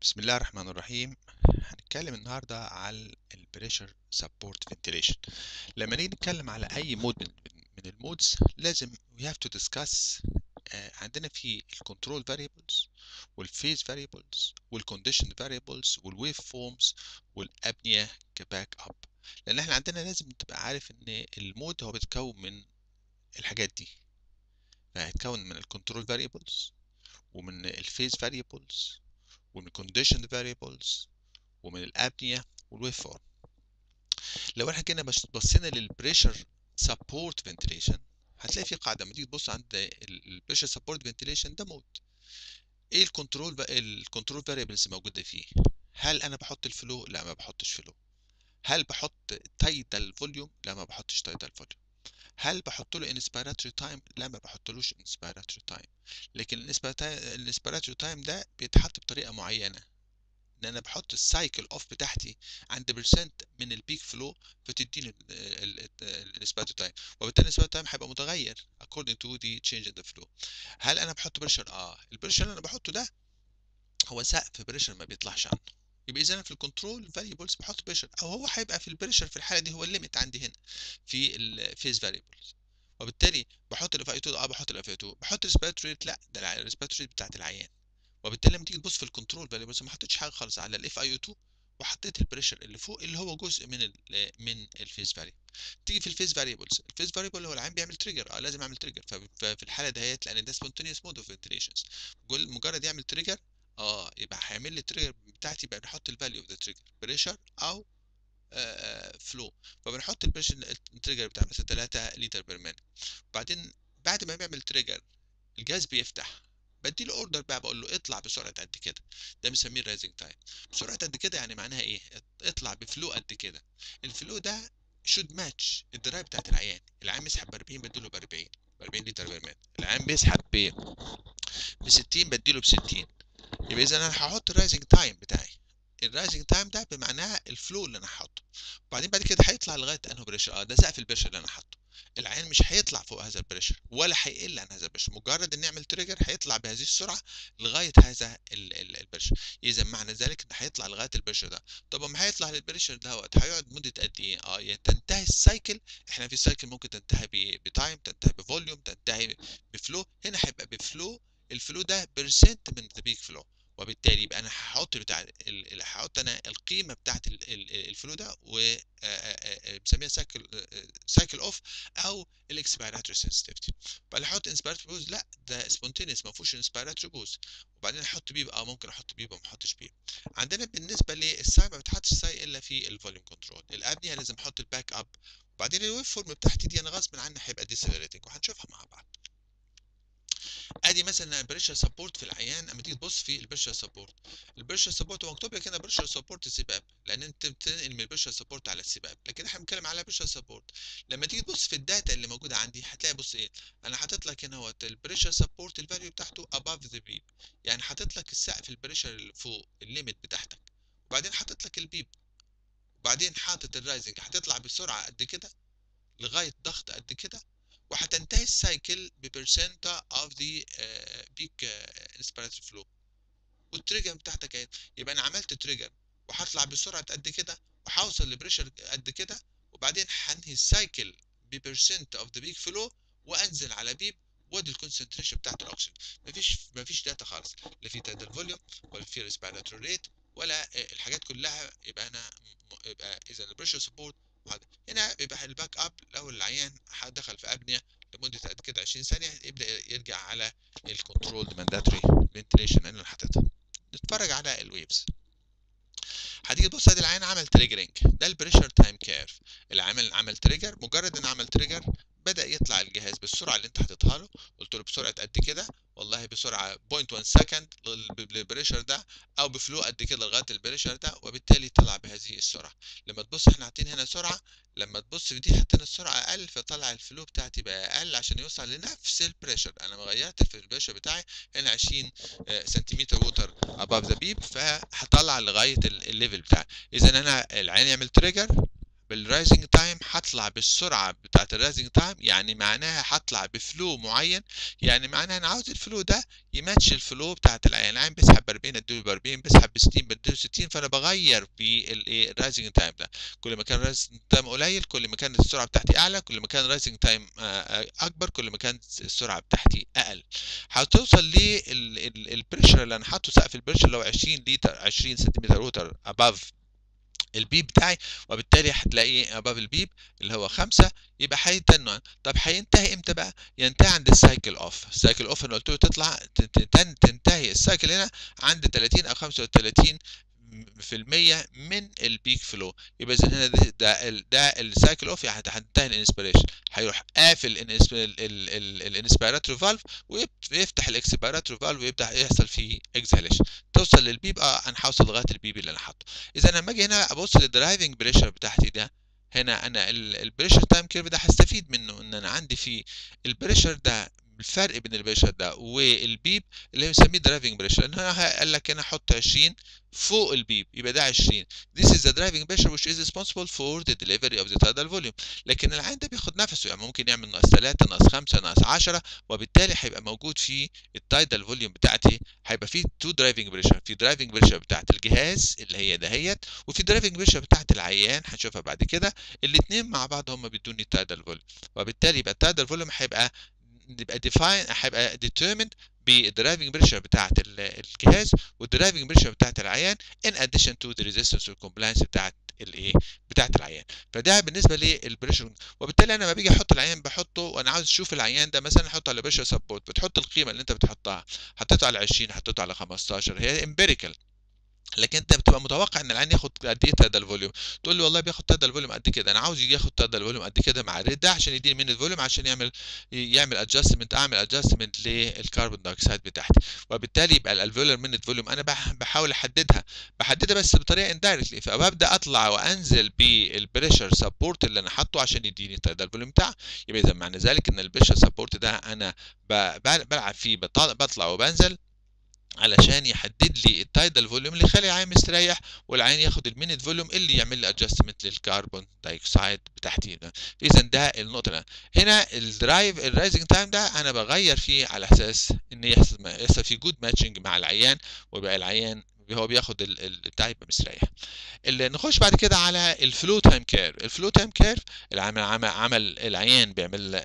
بسم الله الرحمن الرحيم هنتكلم النهاردة على البريشر سبورت فنتيليشن لما نيجي نتكلم على أي مود من, من المودز لازم we have to discuss آه، عندنا في الكنترول variables والفيز variables والكونديشن variables والويف فورمز والابنية كباك اب لأن احنا عندنا لازم تبقى عارف إن المود هو بيتكون من الحاجات دي فهيتكون من الكنترول variables ومن الفيز variables ومن condition variables ومن الابنية والويف فورم لو احنا كده بس- بصينا للبريشر سبورت فنتيليشن هتلاقي في قاعدة لما تيجي تبص عند البريشر سبورت فنتيليشن ده مود ايه الكنترول الكنترول فاريبلز موجودة فيه هل انا بحط الفلو لا ما بحطش فلو هل بحط تايدال فوليوم لا ما بحطش تايدال فوليوم هل بحط له انسبيراتوري تايم لا ما بحطلوش انسبيراتوري تايم لكن الانسبيراتوري تايم ده بيتحط بطريقه معينه ان انا بحط السايكل اوف بتاعتي عند برسنت من البيك فلو فتديني الانسبيراتوري تايم وبالتالي الانسبيراتوري تايم هيبقى متغير according to the change in the flow هل انا بحط بريشر اه البريشر اللي انا بحطه ده هو سقف بريشر ما بيطلعش عنه يبقى اذا أنا في الكنترول فاريبلز بحط بريشر او هو هيبقى في البريشر في الحاله دي هو الليميت عندي هنا في الفيز فاريبلز وبالتالي بحط الاف اي 2 اه بحط الاف اي 2 بحط الريسبيراتوري ريت لا ده الريسبيراتوري ريت بتاعت العيان وبالتالي لما تيجي تبص في الكنترول فاريبلز ما حطيتش حاجه خالص على الاف اي 2 وحطيت البريشر اللي فوق اللي هو جزء من ال من الفيز فاريبل تيجي في الفيز فاريبلز الفيز فاريبل هو العين بيعمل تريجر اه لازم اعمل تريجر ففي الحاله دهيت لان ده سبونتينيوس مود اوف فنتيليشنز مجرد يعمل تريجر اه يبقى هيعمل لي التريجر بتاعتي يبقى بنحط الفاليو اوف ذا تريجر بريشر او فلو فبنحط البريشر التريجر بتاع مثلا 3 لتر بير مينت بعدين بعد ما بيعمل تريجر الجهاز بيفتح بدي له اوردر بقى بقول له اطلع بسرعه قد كده ده بنسميه الرايزنج تايم بسرعه قد كده يعني معناها ايه اطلع بفلو قد كده الفلو ده شود ماتش الدرايه بتاعت العيان العيان بيسحب ب 40 بديله ب 40 ب 40 لتر بير مينت العيان بيسحب ب ب 60 بديله ب 60 يبقى اذا انا هحط الرايزنج تايم بتاعي الرايزنج تايم ده بمعناها الفلو اللي انا هحطه وبعدين بعد كده هيطلع لغايه انه بريشر اه ده سقف البريشر اللي انا حاطه العين مش هيطلع فوق هذا البريشر ولا هيقل عن هذا البريشر مجرد ان نعمل تريجر هيطلع بهذه السرعه لغايه هذا البريشر اذا معنى ذلك ان هيطلع لغايه البريشر ده طب ما هيطلع للبريشر ده وقت هيقعد مده قد ايه اه تنتهي السايكل احنا في سايكل ممكن تنتهي بايه بتايم تنتهي بفوليوم تنتهي بفلو هنا هيبقى بفلو الفلو ده برسنت من ذا بيك فلو وبالتالي يبقى انا هحط بتاع هحط انا القيمه بتاعت الفلو ده و بنسميها سايكل سايكل اوف او الاكسبيراتوري سنسيتيفيتي بعدين احط انسبيراتوري بوز لا ده سبونتينيوس ما فيهوش انسبيراتوري بوز وبعدين احط بيب اه ممكن احط بيب وما احطش بيب عندنا بالنسبه للساي ما بتحطش ساي الا في الفوليوم كنترول الابنيه لازم احط الباك اب وبعدين الويف فورم بتاعتي دي انا غصب عني هيبقى ديسلريتنج وهنشوفها مع بعض ادي مثلا البريشر سبورت في العيان اما تيجي تبص في البريشر سبورت البريشر سبورت هو مكتوب لك هنا بريشر سبورت السباب لان انت بتنقل من البريشر سبورت على السباب لكن احنا بنتكلم على بريشر سبورت لما تيجي تبص في الداتا اللي موجوده عندي هتلاقي بص ايه انا حاطط لك هنا اهوت البريشر سبورت الفاليو بتاعته above the beam يعني حاطط لك السقف البريشر اللي فوق الليميت بتاعتك وبعدين حاطط لك البيب وبعدين حاطط الرايزنج هتطلع بسرعه قد كده لغايه ضغط قد كده وهتنتهي السايكل ببرسنت اوف ذا بيك انسبيراتوري فلو والتريجر بتاعتك اهي يبقى انا عملت تريجر وهطلع بسرعه قد كده وهوصل لبريشر قد كده وبعدين هنهي السايكل ببرسنت اوف ذا بيك فلو وانزل على بيب وادي الكونسنتريشن بتاعت الاكسجين مفيش مفيش داتا خالص لا في تايدال فوليوم ولا في ريسبيراتوري ريت ولا الحاجات كلها يبقى انا يبقى اذا البريشر سبورت هنا بيبقى الباك اب لو العيان دخل في ابنيه لمده قد كده 20 ثانيه يبدا يرجع على الكنترول مانداتوري فنتيليشن انا حاططها نتفرج على الويفز هتيجي تبص ادي العين عمل تريجرنج ده البريشر تايم كيرف العامل عمل تريجر مجرد ان عمل تريجر بدا يطلع الجهاز بالسرعه اللي انت حاططها له قلت له بسرعه قد كده والله بسرعه 0.1 سكند للبريشر ده او بفلو قد كده لغايه البريشر ده وبالتالي طلع بهذه السرعه لما تبص احنا حاطين هنا سرعه لما تبص في دي حاطين السرعه اقل فطلع الفلو بتاعتي بقى اقل عشان يوصل لنفس البريشر انا غيرت في البريشر بتاعي هنا 20 سنتيمتر ووتر اباف ذا بيب فهطلع لغايه الليفل بتاعي اذا انا العين يعمل تريجر بالرايزنج تايم هطلع بالسرعه بتاعه الرايزنج تايم يعني معناها هطلع بفلو معين يعني معناها انا عاوز الفلو ده يماتش الفلو بتاعه العين العين بيسحب ب 40 اديله ب 40 بيسحب ب 60 بديله 60 فانا بغير في الايه الرايزنج تايم ده كل ما كان الرايزنج تايم قليل كل ما كانت السرعه بتاعتي اعلى كل ما كان الرايزنج تايم اكبر كل ما كانت السرعه بتاعتي اقل هتوصل للبريشر اللي انا حاطه سقف البريشر اللي هو 20 لتر 20 سنتيمتر ووتر اباف البيب بتاعي وبالتالي هتلاقي اباف البيب اللي هو 5 يبقى هيتنى طب هينتهي امتى بقى ينتهي عند السايكل اوف السايكل اوف انا قلت له تطلع تنتهي السايكل هنا عند 30 او 35 في المية من البيك فلو يبقى اذا هنا ده ده, ده السايكل اوف يعني هتنتهي الانسبيريشن هيروح قافل الانسبيراتوري فالف ويفتح الاكسبيراتوري فالف ويبدا يحصل فيه اكزهاليشن توصل للبيب اه انا هوصل لغايه البيب اللي انا حاطه اذا لما اجي هنا ابص للدرايفنج بريشر بتاعتي ده هنا انا البريشر تايم كيرف ده هستفيد منه ان انا عندي في البريشر ده الفرق بين البريشر ده والبيب اللي بنسميه درايفنج بريشر لان قال لك هنا حط 20 فوق البيب يبقى ده 20 This is the driving pressure which is responsible for the delivery of the tidal volume لكن العين ده بياخد نفسه يعني ممكن يعمل ناقص 3 ناقص 5 ناقص 10 وبالتالي هيبقى موجود في التايدال فوليوم بتاعتي هيبقى في تو درايفنج بريشر في درايفنج بريشر بتاعت الجهاز اللي هي دهيت وفي درايفنج بريشر بتاعت العيان هنشوفها بعد كده الاثنين مع بعض هم بيدوني التايدال فوليوم وبالتالي يبقى التايدال فوليوم هيبقى يبقى ديفاين هيبقى determined بالدرايفنج بريشر بتاعت الجهاز والدرايفنج بريشر بتاعت العيان in addition to the resistance والكومبلاينس بتاعت الايه بتاعت العيان فده بالنسبه للبريشر وبالتالي انا لما باجي احط العيان بحطه وانا عاوز اشوف العيان ده مثلا احطه على بريشر سبورت بتحط القيمه اللي انت بتحطها حطيته على 20 حطيته على 15 هي امبيريكال لكن انت بتبقى متوقع ان العين ياخد قد ايه تادا فوليوم تقول لي والله بياخد تادا فوليوم قد كده انا عاوز يجي ياخد تادا فوليوم قد كده مع الريت ده عشان يديني من الفوليوم عشان يعمل يعمل ادجستمنت اعمل ادجستمنت للكربون دايوكسيد بتاعتي وبالتالي يبقى الالفولر منت فوليوم انا بحاول احددها بحددها بس بطريقه اندايركتلي فببدا اطلع وانزل بالبريشر سبورت اللي انا حاطه عشان يديني التادا فوليوم بتاعه يبقى اذا معنى ذلك ان البريشر سبورت ده انا بلعب فيه بطلع وبنزل علشان يحدد لي التايدال فوليوم اللي يخلي العين مستريح والعين ياخد المينت فوليوم اللي يعمل لي ادجستمنت للكربون دايوكسيد بتاعتي اذا ده النقطه ده. هنا الدرايف الرايزنج تايم ده انا بغير فيه على اساس ان يحصل يحصل فيه جود ماتشنج مع العيان ويبقى العيان هو بياخد البتاع يبقى مستريح نخش بعد كده على الفلو تايم كيرف الفلو تايم كيرف العمل عمل, عمل العيان بيعمل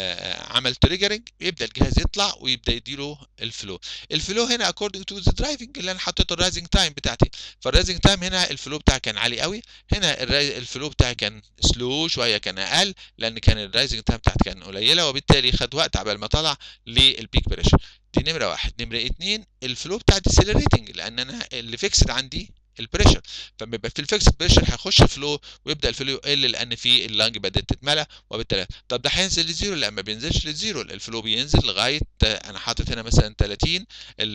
عمل تريجرنج يبدا الجهاز يطلع ويبدا يديله الفلو الفلو هنا according to the driving اللي انا حطيته الرايزنج تايم بتاعتي فالرايزنج تايم هنا الفلو بتاعي كان عالي قوي هنا الفلو بتاعي كان سلو شويه كان اقل لان كان الرايزنج تايم بتاعتي كان قليله وبالتالي خد وقت عبال ما طلع للبيك بريشر دي نمره واحد نمره اتنين الفلو بتاع ديسيلريتنج لان انا اللي فيكسد عندي البريشر فبيبقى في الفيكسد بريشر هيخش فلو ويبدا الفلو يقل لان في اللانج بدات تتملى وبالتالي طب ده هينزل لزيرو لا ما بينزلش لزيرو الفلو بينزل لغايه انا حاطط هنا مثلا 30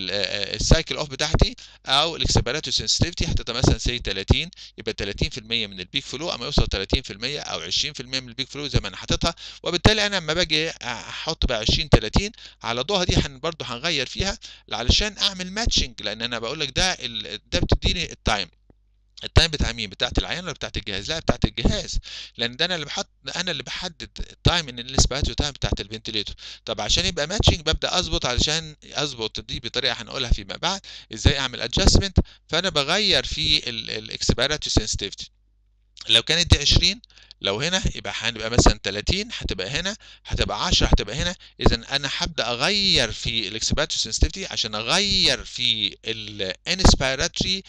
السايكل اوف بتاعتي او الاكسبيراتو سنسيتيفيتي حطيتها مثلا سي 30 يبقى 30% من البيك فلو اما يوصل 30% او 20% من البيك فلو زي ما انا حاططها وبالتالي انا لما باجي احط بقى 20 30 على ضوها دي هن برضه هنغير فيها علشان اعمل ماتشنج لان انا بقول لك ده ده بتديني التايم التايم بتاع مين بتاعت العيان ولا بتاعت الجهاز لا بتاعت الجهاز لان ده انا اللي بحط انا اللي بحدد التايم ان الاسباتيو تايم بتاعت الفنتليتور طب عشان يبقى ماتشنج ببدا اظبط علشان اظبط دي بطريقه هنقولها فيما بعد ازاي اعمل ادجستمنت فانا بغير في الاكسبيراتيو سنسيتيفيتي لو كانت دي 20 لو هنا يبقى هنبقى مثلا 30 هتبقى هنا هتبقى 10 هتبقى هنا اذا انا هبدا اغير في الاكسباتيو سنسيتيفيتي عشان اغير في الانسبيراتوري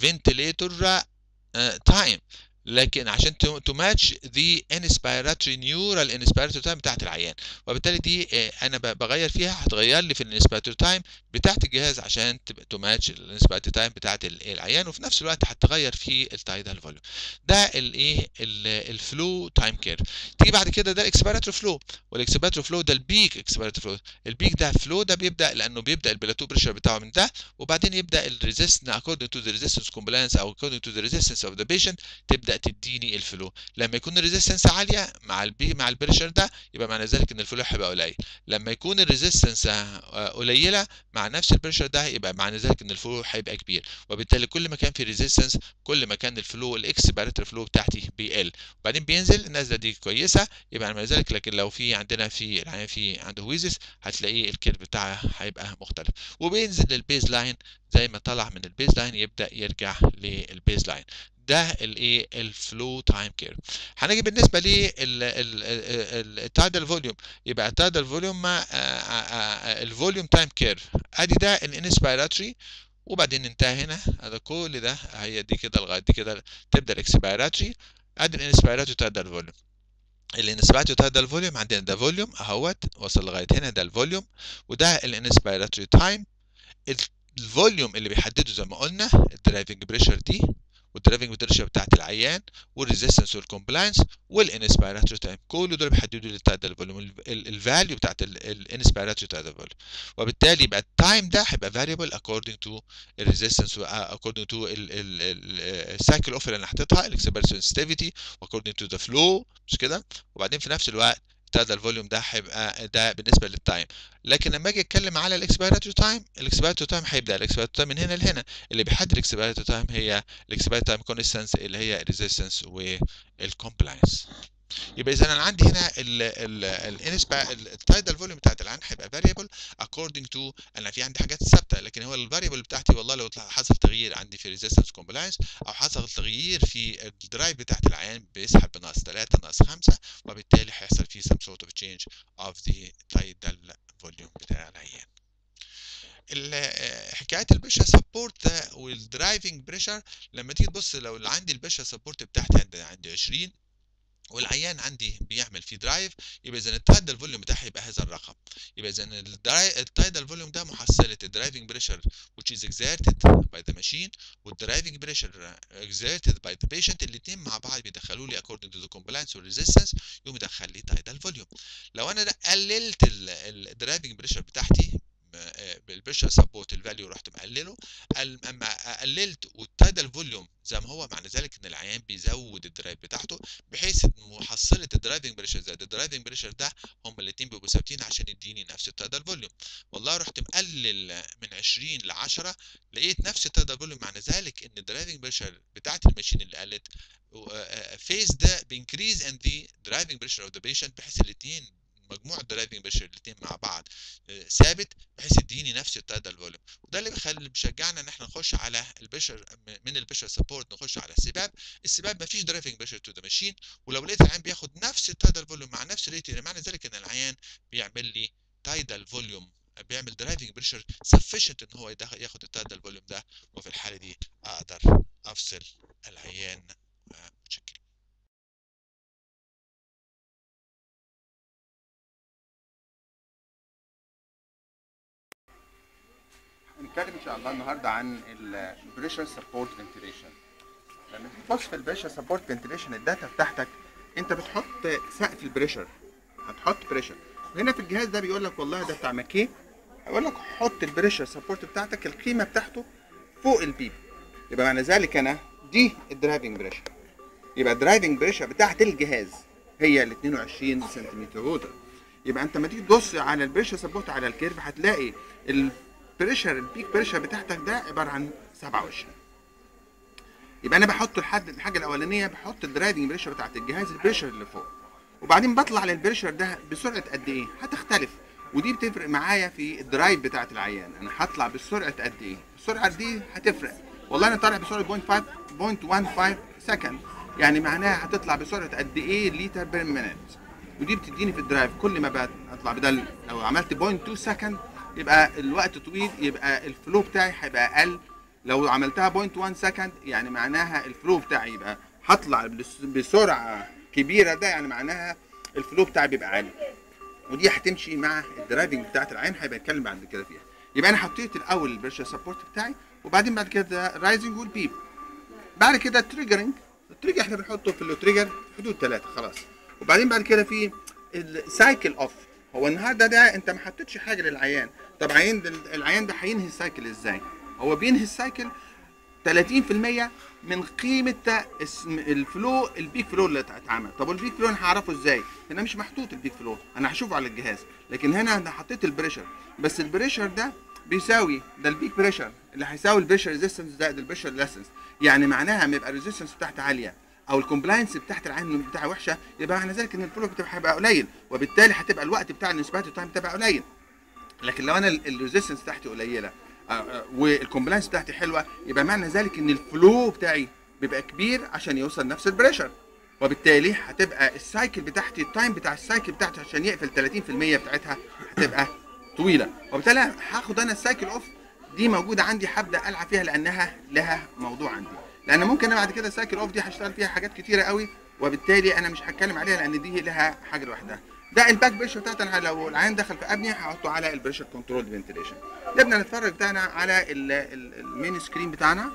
فنتليتور تايم لكن عشان تو ماتش ذا انسبيراتوري نيورال انسبيراتوري تايم بتاعت العيان وبالتالي دي انا بغير فيها هتغير لي في الانسبيراتوري تايم بتاعت الجهاز عشان تبقى تو ماتش الانسبيراتوري تايم بتاعت العيان وفي نفس الوقت هتغير في التايدال فوليوم ده الايه الفلو تايم كيرف تيجي بعد كده ده الاكسبيراتوري فلو والاكسبيراتوري فلو ده البيك اكسبيراتوري فلو البيك ده فلو ده بيبدا لانه بيبدا البلاتو بريشر بتاعه من ده وبعدين يبدا الريزيستنس according to the resistance compliance او according to the resistance of the patient تبدا تديني الفلو لما يكون الريزيستنس عاليه مع البي مع البريشر ده يبقى معنى ذلك ان الفلو هيبقى قليل لما يكون الريزيستنس قليله مع نفس البريشر ده يبقى معنى ذلك ان الفلو هيبقى كبير وبالتالي كل ما كان في ريزيستنس كل ما كان الفلو الاكسبيراتور فلو بتاعتي بيقل وبعدين بينزل النازله دي كويسه يبقى معنى ذلك لكن لو في عندنا في العيان في عنده ويزس هتلاقيه الكيرف بتاعها هيبقى مختلف وبينزل للبيز لاين زي ما طلع من البيز لاين يبدا يرجع للبيز لاين ده الايه الفلو تايم كيرف هنيجي بالنسبه للتايدال فوليوم يبقى التايدال فوليوم مع الفوليوم تايم كيرف ادي ده الانسبيراتوري وبعدين انتهى هنا هذا كل ده هي دي كده لغايه دي كده تبدا الاكسبيراتوري ادي الانسبيراتوري تايدال فوليوم الانسبيراتوري تايدال فوليوم عندنا ده فوليوم اهوت وصل لغايه هنا ده الفوليوم وده الانسبيراتوري تايم الفوليوم اللي بيحدده زي ما قلنا الدرايفنج بريشر دي والدرايفنج بريشر بتاعت العيان والريزيستنس والكومبلاينس والانسبيراتوري تايم كل دول بيحددوا لي التايدال فوليوم الفاليو بتاعت الانسبيراتوري تايدال فوليوم وبالتالي يبقى التايم ده هيبقى variable according to الريزيستنس according to السايكل اوف اللي انا حاططها الاكسبيراتوري sensitivity according to the flow مش كده وبعدين في نفس الوقت ابتدى الفوليوم ده هيبقى ده بالنسبه للتايم لكن لما اجي اتكلم على الاكسبيراتوري تايم الاكسبيراتوري تايم هيبدا الاكسبيراتوري تايم من هنا لهنا اللي بيحدد الاكسبيراتوري تايم هي الاكسبيراتوري تايم كونستانس اللي هي الريزيستنس والكومبلاينس يبقى اذا انا عندي هنا التايدال فوليوم بتاعت العين هيبقى فاريبل according to انا في عندي حاجات ثابته لكن هو الفاريبل بتاعتي والله لو حصل تغيير عندي في ريزيستنس كومبلاينس او حصل تغيير في الدرايف بتاعت العيان بيسحب بناقص 3 ناقص 5 وبالتالي هيحصل فيه some sort of change of the tidal volume بتاع العيان حكايه البريشر سبورت والدرايفنج بريشر لما تيجي تبص لو اللي عندي البريشر سبورت بتاعتي عندي عندي 20 والعيان عندي بيعمل فيه درايف يبقى اذا التايدال فوليوم بتاعي يبقى هذا الرقم يبقى اذا التايدال فوليوم ده محصله الدرايفنج بريشر which is exerted by the machine والدرايفنج بريشر exerted by the patient الاثنين مع بعض بيدخلوا لي according to the compliance والresistance يقوم يدخل لي تايدال فوليوم لو انا قللت الدرايفنج بريشر بتاعتي بالبريشر سبورت الفاليو رحت مقلله اما قللت والتايدال فوليوم زي ما هو معنى ذلك ان العيان بيزود الدرايف بتاعته بحيث ان محصله الدرايفنج بريشر زائد الدرايفنج بريشر ده هما الاثنين بيبقوا ثابتين عشان يديني نفس التايدال فوليوم والله رحت مقلل من 20 ل 10 لقيت نفس التايدال فوليوم معنى ذلك ان الدرايفنج بريشر بتاعت الماشين اللي قلت فيز ده بانكريز ان ذا درايفنج بريشر اوف ذا بيشنت بحيث الاثنين مجموع الدرايفنج بريشر الاثنين مع بعض ثابت بحيث يديني نفس التايدال فوليوم وده اللي بيخلي بيشجعنا ان احنا نخش على البشر من البشر سبورت نخش على السباب السباب ما فيش درايفنج بريشر تو ذا ماشين ولو لقيت العيان بياخد نفس التايدال فوليوم مع نفس الريت معنى ذلك ان العيان بيعمل لي تايدال فوليوم بيعمل درايفنج بريشر سفشنت ان هو ياخد التايدال فوليوم ده وفي الحاله دي اقدر افصل العيان متشكر هنتكلم ان شاء الله النهارده عن البريشر سبورت فنتيليشن لما تبص في البريشر سبورت فنتيليشن الداتا بتاعتك انت بتحط سقف البريشر هتحط بريشر وهنا في الجهاز ده بيقول لك والله ده بتاع ماكيه هيقول لك حط البريشر سبورت بتاعتك القيمه بتاعته فوق البيب يبقى معنى ذلك انا دي الدرايفنج بريشر يبقى الدرايفنج بريشر بتاعت الجهاز هي ال 22 سنتيمتر ووتر يبقى انت لما تيجي تبص على البريشر سبورت على الكيرف هتلاقي البريشر البيك بريشر بتاعتك ده عباره عن 27 يبقى انا بحط الحد الحاجه الاولانيه بحط الدرايفنج بريشر بتاعت الجهاز البريشر اللي فوق وبعدين بطلع للبريشر ده بسرعه قد ايه هتختلف ودي بتفرق معايا في الدرايف بتاعت العيان انا هطلع بسرعه قد ايه السرعه دي هتفرق والله انا طالع بسرعه 0.5 0.15 سكند يعني معناها هتطلع بسرعه قد ايه لتر بير مينيت ودي بتديني في الدرايف كل ما بطلع بدل لو عملت 0.2 سكند يبقى الوقت طويل يبقى الفلو بتاعي هيبقى اقل لو عملتها 0.1 سكند يعني معناها الفلو بتاعي يبقى هطلع بسرعه كبيره ده يعني معناها الفلو بتاعي بيبقى عالي ودي هتمشي مع الدرايفنج بتاعت العين هيبقى يتكلم بعد كده فيها يبقى انا حطيت الاول البريشر سبورت بتاعي وبعدين بعد كده رايزنج والبيب بعد كده التريجرنج التريجر احنا بنحطه في التريجر حدود ثلاثه خلاص وبعدين بعد كده في السايكل اوف هو النهارده ده انت ما حطيتش حاجه للعيان طب عيان العيان ده هينهي السايكل ازاي هو بينهي السايكل 30% من قيمه اسم الفلو البيك فلو اللي اتعمل طب والبيك فلو انا هعرفه ازاي هنا مش محطوط البيك فلو انا هشوفه على الجهاز لكن هنا انا حطيت البريشر بس البريشر ده بيساوي ده البيك بريشر اللي هيساوي البريشر ريزيستنس زائد البريشر ليسنس يعني معناها لما يبقى الريزيستنس بتاعتي عاليه او الكومبلاينس بتاعت العين بتاعها وحشه يبقى معنى ذلك ان الفلو بتبقى هيبقى قليل وبالتالي هتبقى الوقت بتاع النسبات التايم بتبقى قليل لكن لو انا الريزيستنس بتاعتي قليله والكومبلاينس بتاعتي حلوه يبقى معنى ذلك ان الفلو بتاعي بيبقى كبير عشان يوصل نفس البريشر وبالتالي هتبقى السايكل بتاعتي التايم بتاع السايكل بتاعتي عشان يقفل 30% بتاعتها هتبقى طويله وبالتالي هاخد انا السايكل اوف دي موجوده عندي هبدا العب فيها لانها لها موضوع عندي لان ممكن انا بعد كده السايكل اوف دي هشتغل فيها حاجات كتيره قوي وبالتالي انا مش هتكلم عليها لان دي لها حاجه لوحدها ده الباك بريشر بتاعتي انا لو العين دخل في ابنيه هحطه على البريشر كنترول فنتيليشن نبدا نتفرج بتاعنا على المين سكرين بتاعنا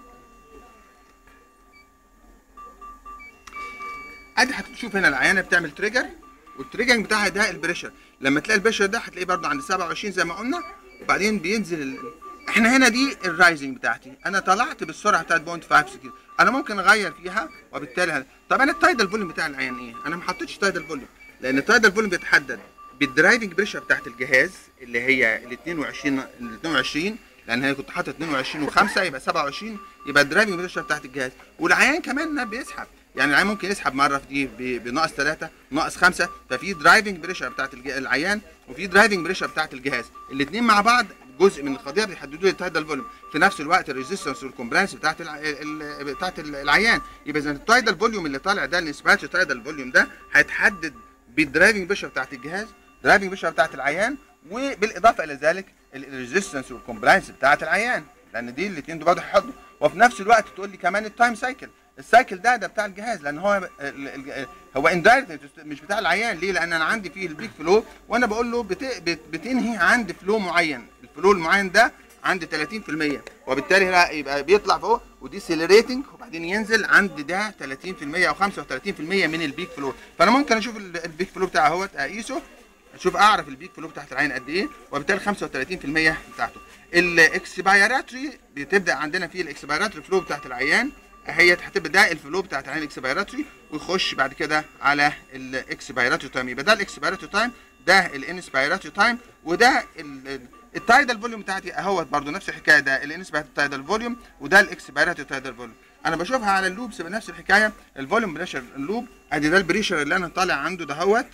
ادي هتشوف هنا العيانه بتعمل تريجر والتريجر بتاعها ده البريشر لما تلاقي البريشر ده هتلاقيه برضه عند 27 زي ما قلنا وبعدين بينزل ال... احنا هنا دي الرايزنج بتاعتي انا طلعت بالسرعه بتاعت 0.5 كده انا ممكن اغير فيها وبالتالي هل... طب انا التايدال فوليوم بتاع العيان ايه انا ما حطيتش تايدال فوليوم لان التايدال فوليوم بيتحدد بالدرايفنج بريشر بتاعت الجهاز اللي هي ال 22 ال 22 لان هي كنت حاطط 22 و5 يبقى 27 يبقى الدرايفنج بريشر بتاعت الجهاز والعيان كمان بيسحب يعني العيان ممكن يسحب مره في دي بناقص 3 ناقص 5 ففي درايفنج بريشر بتاعت العيان وفي درايفنج بريشر بتاعت الجهاز الاثنين مع بعض جزء من القضيه بيحددوا لي التايدال فوليوم في نفس الوقت الريزيستنس والكومبلانس بتاعت الع... ال... بتاعت العيان يبقى اذا التايدال فوليوم اللي طالع ده النسبات التايدال فوليوم ده هيتحدد بالدرايفنج بريشر بتاعت الجهاز درايفنج بريشر بتاعت العيان وبالاضافه الى ذلك الريزيستنس والكومبلانس بتاعت العيان لان دي الاثنين دول برضه هيحطوا وفي نفس الوقت تقول لي كمان التايم سايكل السايكل ده ده بتاع الجهاز لان هو هو اندايركت مش بتاع العيان ليه لان انا عندي فيه البيك فلو وانا بقول له بت بتنهي عند فلو معين الفلو المعين ده عند 30% وبالتالي هنا يبقى بيطلع فوق ودي سيلريتنج وبعدين ينزل عند ده 30% او 35% من البيك فلو فانا ممكن اشوف البيك فلو بتاعه اهوت اقيسه اشوف اعرف البيك فلو بتاعت العين قد ايه وبالتالي 35% بتاعته الاكسبيراتري بتبدا عندنا في الاكسبيراتري فلو بتاعت العيان هي هتبقى ده الفلو بتاعت العين اكسبيراتري ويخش بعد كده على الاكسبيراتري تايم يبقى ده الاكسبيراتري تايم ده الانسبيراتري تايم وده التايدال فوليوم بتاعتي اهوت برضو نفس الحكايه ده الانسبيراتري تايدال فوليوم وده الاكسبيراتري تايدال فوليوم انا بشوفها على اللوبس بنفس الحكايه الفوليوم بريشر اللوب ادي ده البريشر اللي انا طالع عنده دهوت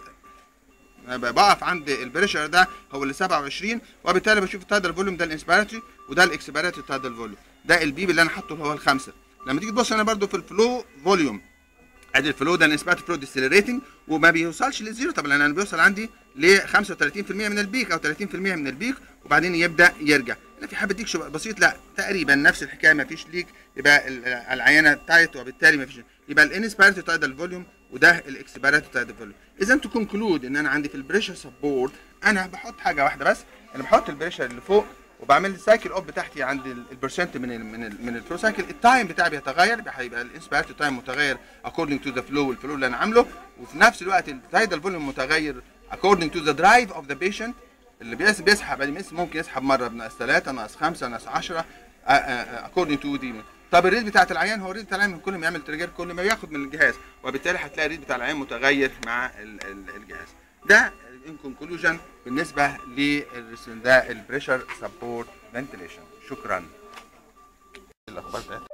بقف عند البريشر ده هو اللي 27 وبالتالي بشوف التايدال فوليوم ده الانسبيراتري وده الاكسبيراتري تايدال فوليوم ده البيب اللي انا حاطه اللي هو الخمسه لما تيجي تبص هنا برده في الفلو فوليوم ادي الفلو ده نسبه فلو ديسيلريتنج وما بيوصلش للزيرو طب لان انا بيوصل عندي ل 35% من البيك او 30% من البيك وبعدين يبدا يرجع هنا في حبه ديك بسيط لا تقريبا نفس الحكايه ما فيش ليك يبقى العينه تايت وبالتالي ما فيش يبقى الانسبيرتي تايدال فوليوم وده الاكسبيراتي تايدال فوليوم اذا تو كونكلود ان انا عندي في البريشر سبورت انا بحط حاجه واحده بس انا بحط البريشر اللي فوق وبعمل السايكل اوف بتاعتي عند البرسنت من ال من ال من الفلو سايكل التايم بتاعي بيتغير هيبقى الانسبيرتي تايم متغير اكوردنج تو ذا فلو والفلو اللي انا عامله وفي نفس الوقت التايدال فوليوم متغير اكوردنج تو ذا درايف اوف ذا بيشنت اللي بيسحب يعني ممكن يسحب مره بناقص 3 ناقص 5 ناقص 10 اكوردنج تو دي طب الريت بتاعت العيان هو الريت بتاع العيان كل ما يعمل تريجر كل ما بياخد من الجهاز وبالتالي هتلاقي الريت بتاع العيان متغير مع الجهاز ده ان كونكلوجن بالنسبه للبريشر سبورت فنتليشن شكرا الاخبار بتاعتها